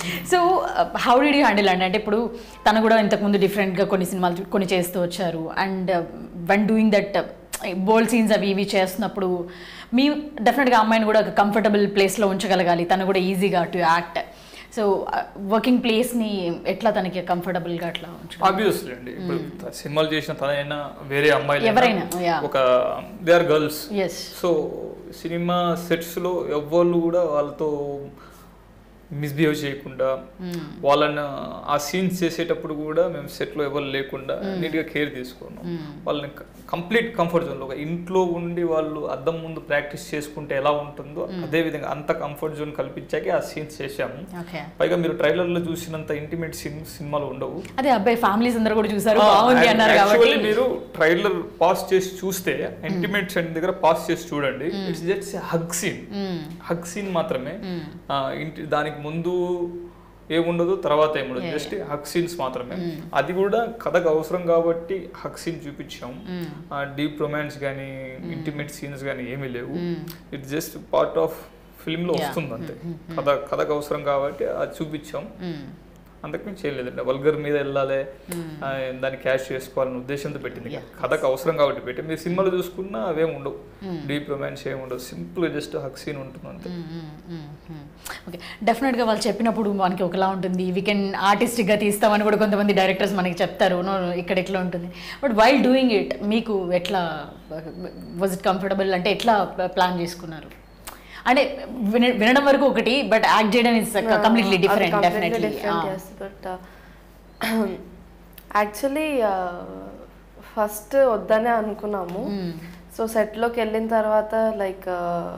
So how did you handle అండి అంటే ఇప్పుడు తను కూడా ఇంతకుముందు డిఫరెంట్గా కొన్ని సినిమాలు కొన్ని చేస్తూ వచ్చారు and when doing that bold scenes అవి ఇవి చేస్తున్నప్పుడు మీ డెఫినెట్గా అమ్మాయిని కూడా ఒక కంఫర్టబుల్ ప్లేస్లో ఉంచగలగాలి తను కూడా ఈజీగా టు యాక్ట్ సో వర్కింగ్ ప్లేస్ని ఎట్లా తనకి కంఫర్టబుల్గా అట్లా ఉంచు ఆబ్వియస్లీ అండి ఇప్పుడు త- సినిమాలు చేసిన తనైనా వేరే అమ్మాయిలు ఎవరైనా, yeah. ఒక they are girls yes so cinema sets లో ఎవ్వరు కూడా వాళ్ళతో మిస్బిహేవ్ చేయకుండా వాళ్ళని ఆ సీన్స్ చేసేటప్పుడు కూడా మేము set లో ఎవరు లేకుండా నీట్ గా కేర్ తీసుకున్నాం వాళ్ళని కంప్లీట్ కంఫర్ట్ జోన్ లో ఒక ఇంట్లో ఉండి వాళ్ళు అద్దం ముందు ప్రాక్టీస్ చేసుకుంటే ఎలా ఉంటుందో అదే విధంగా అంత కంఫర్ట్ జోన్ కల్పించాకే ఆ సీన్స్ చేశాము ఓకే పైగా మీరు ట్రైలర్ లో చూసినంత ఇంటిమేట్ సీన్ సినిమాలు ఉండవు అదే అబ్బాయి ఫ్యామిలీస్ అందరూ కూడా చూసారు బాగుంది అన్నారు యాక్చువల్లీ కాబట్టి మీరు ట్రైలర్ పాస్ చేసి చూస్తే ఇంటిమేట్ సైన్ దగ్గర పాస్ చేసి చూడండి it's just hug scene hug scene మాత్రమే ఆ, ఇంటి దానికి ముందు ఏముండదు తర్వాత ఏముండదు జస్ట్ హగ్ సీన్స్ మాత్రమే అది కూడా కథకు అవసరం కాబట్టి హగ్ సీన్ చూపించాం డీప్ రొమాన్స్ కానీ ఇంటిమేట్ సీన్స్ కానీ ఏమీ లేవు it's just part of film లో Yeah. వస్తుంది అంతే కథ కథకు అవసరం కాబట్టి అది చూపించాం అంతకుమించి చేయలేదండి వల్గర్ మీద వెళ్ళాలి ఆ, దాన్ని క్యాష్ చేసుకోవాలనే ఉద్దేశంతో పెట్టింది Yeah. కథకు అవసరం కాబట్టి పెట్టి మీరు సినిమాలు చూసుకున్నా అవేం ఉండవు డీప్ రొమాన్స్ ఏమి ఉండవు సింపుల్ జస్ట్ హక్ సీన్ ఉంటుంది అంతే ఓకే డెఫినెట్గా వాళ్ళు చెప్పినప్పుడు మనకి ఒకలా ఉంటుంది వీకెండ్ ఆర్టిస్టిక్గా తీస్తామని కూడా కొంతమంది డైరెక్టర్స్ మనకి చెప్తారు నో ఇక్కడ ఎట్లా ఉంటుంది బట్ వైల్ డూయింగ్ ఇట్ మీకు ఎట్లా వాజ్ ఇట్ కంఫర్టబుల్ అంటే ఎట్లా ప్లాన్ చేసుకున్నారు అంటే విన వినడం వరకు ఒకటి బట్ యాక్ట్ చేయడం is completely different definitely but actually first వద్దనే అనుకున్నాము సో సెట్లోకి వెళ్ళిన తర్వాత లైక్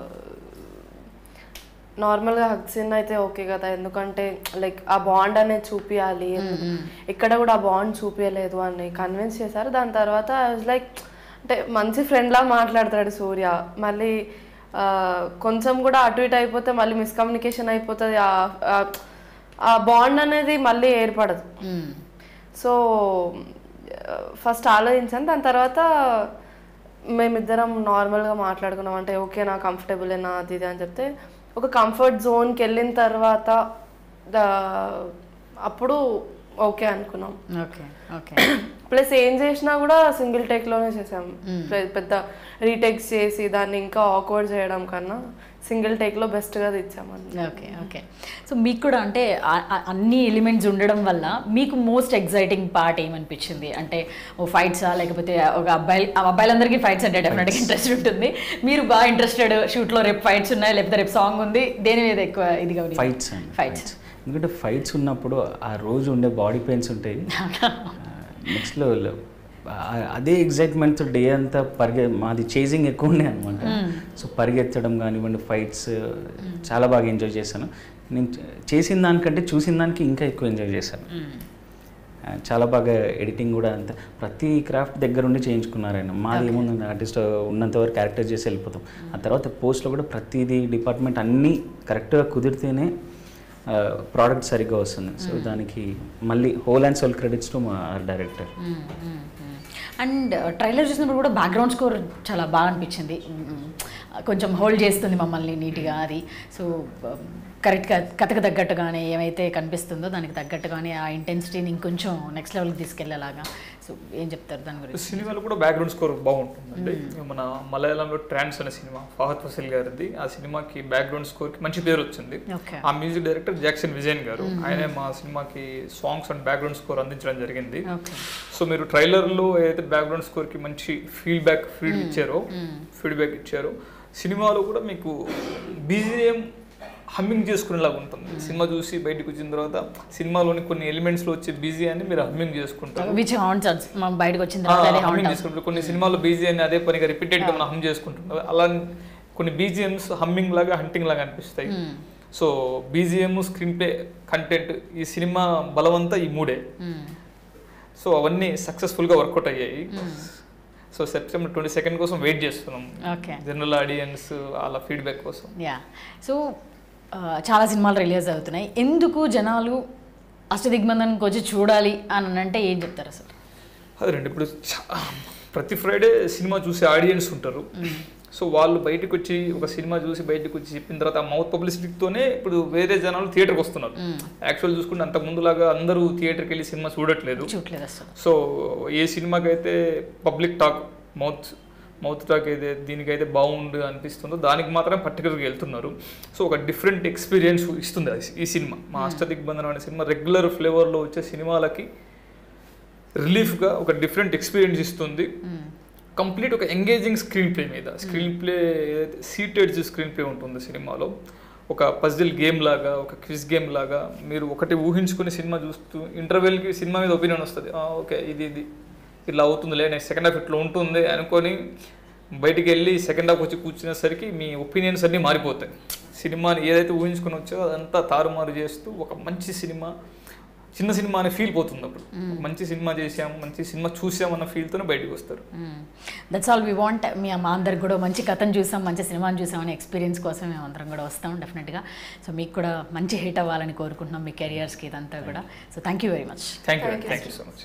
నార్మల్గా హక్ సీన్ అయితే ఓకే కదా ఎందుకంటే లైక్ ఆ బాండ్ అనేది చూపించాలి ఇక్కడ కూడా ఆ బాండ్ చూపించలేదు అని కన్విన్స్ చేశారు దాని తర్వాత లైక్ అంటే మంచి ఫ్రెండ్లా మాట్లాడతాడు సూర్య మళ్ళీ ఆ, కొంచెం కూడా అటు ఇటు అయిపోతే మళ్ళీ మిస్కమ్యూనికేషన్ అయిపోతుంది ఆ- ఆ- ఆ బాండ్ అనేది మళ్ళీ ఏర్పడదు సో ఫస్ట్ ఆలోచించాను దాని తర్వాత మేమిద్దరం నార్మల్గా మాట్లాడుకున్నాం అంటే ఓకే నా కంఫర్టబులేనా అది ఇది అని చెప్తే ఒక కంఫర్ట్ జోన్కి వెళ్ళిన తర్వాత ద- అప్పుడు ఓకే అనుకున్నాం ఓకే ఓకే ప్లస్ ఏం చేసినా కూడా సింగిల్ టేక్లోనే చేసాం పె- పెద్ద రీటేక్స్ చేసి దాన్ని ఇంకా ఆక్వర్డ్ చేయడం కన్నా సింగిల్ టేక్లో బెస్ట్గా తెచ్చామండి ఓకే ఓకే సో మీకు కూడా అంటే ఆ- ఆ- అన్ని ఎలిమెంట్స్ ఉండడం వల్ల మీకు మోస్ట్ ఎగ్జైటింగ్ పార్ట్ ఏమనిపించింది అంటే ఓ ఫైట్సా లేకపోతే ఒక అబ్బాయి ఆ అబ్బాయిలందరికీ ఫైట్స్ అంటే డెఫినెట్గా ఇంట్రెస్ట్ ఉంటుంది మీరు బాగా ఇంట్రెస్టెడ్ షూట్లో రేపు ఫైట్స్ ఉన్నాయి లేకపోతే రేపు సాంగ్ ఉంది దేని మీద ఎక్కువ ఇదిగా ఉంది ఫైట్స్ అండి ఫైట్స్ ఫైట్స్ ఎందుకంటే ఫైట్స్ ఉన్నప్పుడు ఆ రోజు ఉండే బాడీ పెయిన్స్ ఉంటాయి నెక్స్ట్ లెవెల్ అదే ఎగ్జైట్మెంట్తో డే అంతా పరిగె మాది చేజింగ్ ఎక్కువ ఉండే అనమాట సో పరిగెత్తడం కానివ్వండి ఫైట్స్ చాలా బాగా ఎంజాయ్ చేశాను నేను చే- చేసిన దానికంటే చూసిన దానికి ఇంకా ఎక్కువ ఎంజాయ్ చేశాను ఆ, చాలా బాగా ఎడిటింగ్ కూడా అంత ప్రతి క్రాఫ్ట్ దగ్గర ఉండి చేయించుకున్నారు ఆయన మాది ఏముంది ఆర్టిస్ట్ ఉన్నంత వరకు క్యారెక్టర్ చేసి వెళ్ళిపోతాం ఆ తర్వాత పోస్ట్లో కూడా ప్రతిదీ డిపార్ట్మెంట్ అన్నీ కరెక్ట్గా కుదిరితేనే ప్రోడక్ట్ సరిగ్గా వస్తుంది సో దానికి మళ్ళీ whole and soul credits to మా డైరెక్టర్ అండ్ ట్రైలర్ చూసినప్పుడు కూడా బ్యాక్గ్రౌండ్ స్కోర్ చాలా బాగా అనిపించింది మ్మ్. కొంచెం హోల్డ్ చేస్తుంది మమ్మల్ని నీట్గా అది సో కరెక్ట్గా కథకు తగ్గట్టుగానే ఏమైతే కనిపిస్తుందో దానికి తగ్గట్టుగానే ఆ ఇంటెన్సిటీని ఇంకొంచెం నెక్స్ట్ లెవెల్కి తీసుకెళ్లేలాగా సో ఏం చెప్తారు దాని గురించి సినిమాలో కూడా బ్యాక్గ్రౌండ్ స్కోర్ బాగుంటుందండి మన మలయాళంలో ట్రాన్స్ అనే సినిమా ఫహద్ ఫసిల్ గారిది ఆ సినిమాకి బ్యాక్గ్రౌండ్ స్కోర్ కి మంచి పేరు వచ్చింది ఓకే ఆ మ్యూజిక్ డైరెక్టర్ జాక్సన్ విజయన్ గారు ఆయనే మా సినిమాకి సాంగ్స్ అండ్ బ్యాక్గ్రౌండ్ స్కోర్ అందించడం జరిగింది ఓకే సో మీరు ట్రైలర్లో ఏదైతే బ్యాక్గ్రౌండ్ స్కోర్కి మంచి ఫీడ్బ్యాక్ ఫీడ్ ఇచ్చారో ఫీడ్బ్యాక్ ఇచ్చారో సినిమాలో కూడా మీకు బీజిఎం హమ్మింగ్ చేసుకునేలాగా ఉంటుంది సినిమా చూసి బయటకు వచ్చిన తర్వాత సినిమాలోని కొన్ని ఎలిమెంట్స్లో వచ్చే బీజియాన్ని మీరు హమ్మింగ్ చేసుకుంటారు విచ్ హాంట్స్ మా బయటకు వచ్చిన తర్వాత అదే హమ్మింగ్ haunt చేసుకుంటారు కొన్ని సినిమాల్లో బీజిఎం అదే పనిగా రిపీటెడ్ గా మనం హమ్ చేసుకుంటున్నాం అలా కొన్ని బీజిఎంస్ హమ్మింగ్ లాగా హంటింగ్ లాగా అనిపిస్తాయి so BGM screenplay content ఈ సినిమా బలవంతా ఈ మూడే సో అవన్నీ సక్సెస్ఫుల్గా వర్కౌట్ అయ్యాయి సో సెప్టెంబర్ ట్వంటీ సెకండ్ కోసం వెయిట్ చేస్తున్నాం ఓకే జనరల్ ఆడియన్స్ అలా ఫీడ్బ్యాక్ కోసం యా సో చాలా సినిమాలు రిలీజ్ అవుతున్నాయి ఎందుకు జనాలు అష్టదిగ్బంధనకి వచ్చి చూడాలి అని అంటే ఏం చెప్తారు అసలు అదే రండి ఇప్పుడు చా- ప్రతి ఫ్రైడే సినిమా చూసే ఆడియన్స్ ఉంటారు సో వాళ్ళు బయటకు వచ్చి ఒక సినిమా చూసి బయటకు వచ్చి చెప్పిన తర్వాత ఆ మౌత్ పబ్లిసిటీతోనే ఇప్పుడు వేరే జనాలు థియేటర్కి వస్తున్నారు యాక్చువల్ చూసుకుంటే అంతకు ముందులాగా అందరూ థియేటర్కి వెళ్ళి సినిమా చూడట్లేదు చూడలేదు అసలు సో ఏ సినిమాకి అయితే public talk mouth mouth talk అయితే దీనికైతే బాగుండు అనిపిస్తుందో దానికి మాత్రమే పర్టికులర్గా వెళ్తున్నారు సో ఒక డిఫరెంట్ ఎక్స్పీరియన్స్ ఇస్తుంది అది ఈ సినిమా మా అష్టదిగ్బంధనం అనే సినిమా రెగ్యులర్ ఫ్లేవర్లో వచ్చే సినిమాలకి రిలీఫ్గా ఒక డిఫరెంట్ ఎక్స్పీరియన్స్ ఇస్తుంది కంప్లీట్ ఒక ఎంగేజింగ్ స్క్రీన్ ప్లే మీద screenplay seated screenplay ఉంటుంది సినిమాలో ఒక పజిల్ గేమ్ లాగా ఒక క్విజ్ గేమ్ లాగా మీరు ఒకటి ఊహించుకుని సినిమా చూస్తూ ఇంటర్వెల్కి సినిమా మీద ఒపీనియన్ వస్తుంది ఓకే ఇది ఇది ఇట్లా అవుతుందిలే నెక్స్ట్ సెకండ్ హాఫ్ ఇట్లా ఉంటుంది అనుకొని బయటికి వెళ్ళి సెకండ్ హాఫ్ వచ్చి కూర్చునేసరికి మీ ఒపీనియన్స్ అన్నీ మారిపోతాయి సినిమాని ఏదైతే ఊహించుకుని వచ్చో అదంతా తారుమారు చేస్తూ ఒక మంచి సినిమా చిన్న సినిమా అనే ఫీల్ పోతుంది అప్పుడు మంచి సినిమా చేసాం మంచి సినిమా చూసామన్న ఫీల్తోనే బయటకు వస్తారు దట్స్ ఆల్ వీ వాంట్ మీ మా అందరికి కూడా మంచి కథను చూసాం మంచి సినిమాని చూసాం అనే ఎక్స్పీరియన్స్ కోసం మేము అందరం కూడా వస్తాం డెఫినెట్గా సో మీకు కూడా మంచి హిట్ అవ్వాలని కోరుకుంటున్నాం మీ కెరియర్స్కి ఇదంతా కూడా so thank you very much thank you thank you so much